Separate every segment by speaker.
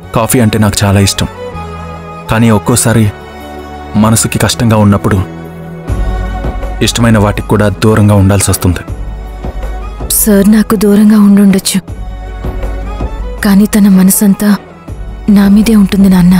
Speaker 1: coffee అంటే నాకు చాలా ఇష్టం కానీ ఒక్కోసారి మనసుకి కష్టంగా ఉన్నప్పుడు ఇష్టమైన వాటికి కూడా దూరంగా ఉండాల్సి వస్తుంది
Speaker 2: సార్ నాకు దూరంగా ఉండుండొచ్చు కానీ తన మనసంతా నా మీదే ఉంటుంది నాన్న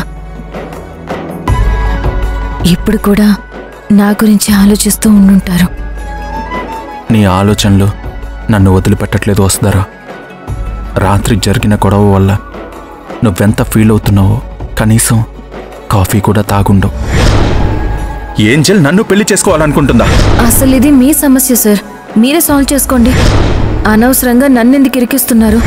Speaker 2: ఇప్పుడు కూడా నా గురించి ఆలోచిస్తూ ఉండుంటారు
Speaker 1: నీ ఆలోచనలు నన్ను వదిలిపెట్టట్లేదు వస్తారా రాత్రి జరిగిన గొడవ వల్ల నువ్వెంత ఫీల్ అవుతున్నావో కనీసం కాఫీ కూడా తాగుండవు ఏంజల్ నన్ను పెళ్లి చేసుకోవాలనుకుంటుందా
Speaker 2: అసలు ఇది మీ సమస్య సార్ మీరే సాల్వ్ చేసుకోండి అనవసరంగా నన్నెందుకు ఇరికిస్తున్నారు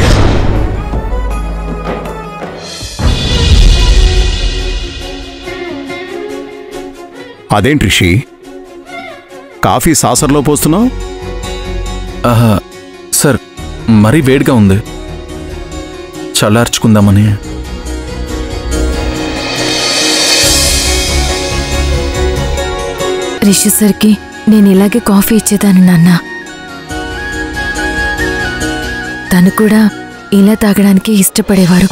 Speaker 3: అదేంటి రిషి కాఫీ సాసర్లో పోస్తున్నావు
Speaker 1: ఆహా, సార్ మరీ వేడిగా ఉంది చల్లార్చుకుందామని
Speaker 2: రిషి సార్కి నేను ఇలాగే కాఫీ ఇచ్చేదాన్ని నాన్న తను కూడా ఇలా తాగడానికి ఇష్టపడేవారు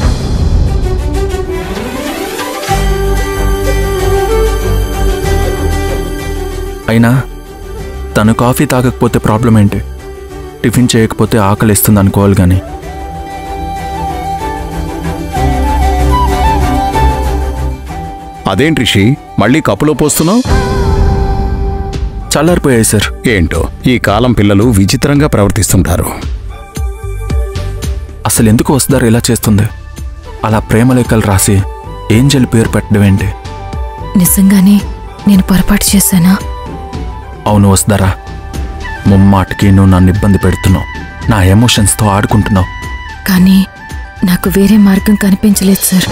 Speaker 1: అయినా తను కాఫీ తాగకపోతే ప్రాబ్లం ఏంటి టిఫిన్ చేయకపోతే ఆకలిస్తుంది అనుకోవాలి కానీ
Speaker 3: అదేంటి రిషి మళ్ళీ కప్పులో పోస్తున్నావు
Speaker 1: చల్లారిపోయాయి సార్
Speaker 3: ఏంటో ఈ కాలం పిల్లలు విచిత్రంగా ప్రవర్తిస్తుంటారు
Speaker 1: అసలు ఎందుకు వస్తారు ఇలా చేస్తుంది అలా ప్రేమ లేఖలు రాసి ఏంజల్ పేరు పెట్టడం ఏంటి
Speaker 2: నిజంగానే నేను పొరపాటు చేశానా
Speaker 1: అవును వస్తారా ముమ్మాటికి నువ్వు నన్ను ఇబ్బంది పెడుతున్నావు నా ఎమోషన్స్తో ఆడుకుంటున్నావు
Speaker 2: కానీ నాకు వేరే మార్గం కనిపించలేదు సార్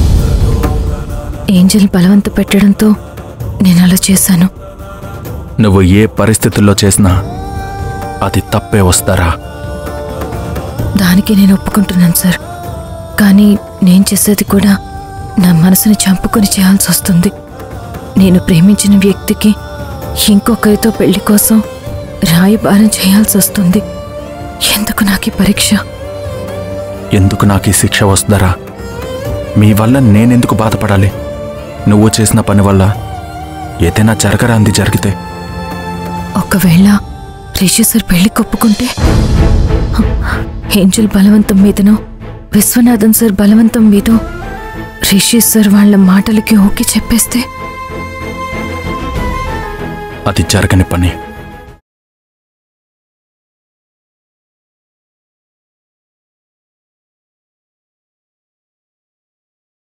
Speaker 2: ఏంజల్ బలవంత పెట్టడంతో నేను అలా చేశాను
Speaker 1: నువ్వు ఏ పరిస్థితుల్లో చేసినా అది తప్పే వస్తారా
Speaker 2: దానికి నేను ఒప్పుకుంటున్నాను సార్ కానీ నేను చేసేది కూడా నా మనసుని చంపుకొని చేయాల్సి వస్తుంది నేను ప్రేమించిన వ్యక్తికి ఇంకొకరితో పెళ్లి కోసం రాయబారం చేయాల్సి వస్తుంది ఎందుకు నాకు ఈ పరీక్ష
Speaker 1: ఎందుకు నాకు ఈ శిక్ష వస్తారా మీ వల్ల నేనెందుకు బాధపడాలి నువ్వు చేసిన పని వల్ల ఏదైనా జరగరాంది జరిగితే
Speaker 2: ఒకవేళ రిషి సార్ పెళ్లి కొప్పుకుంటే ఏంజల్ బలవంతం మీదనో విశ్వనాథన్ సార్ బలవంతం మీదో రిషి సార్ వాళ్ళ మాటలకి ఓకే చెప్పేస్తే
Speaker 1: అది జరగని పని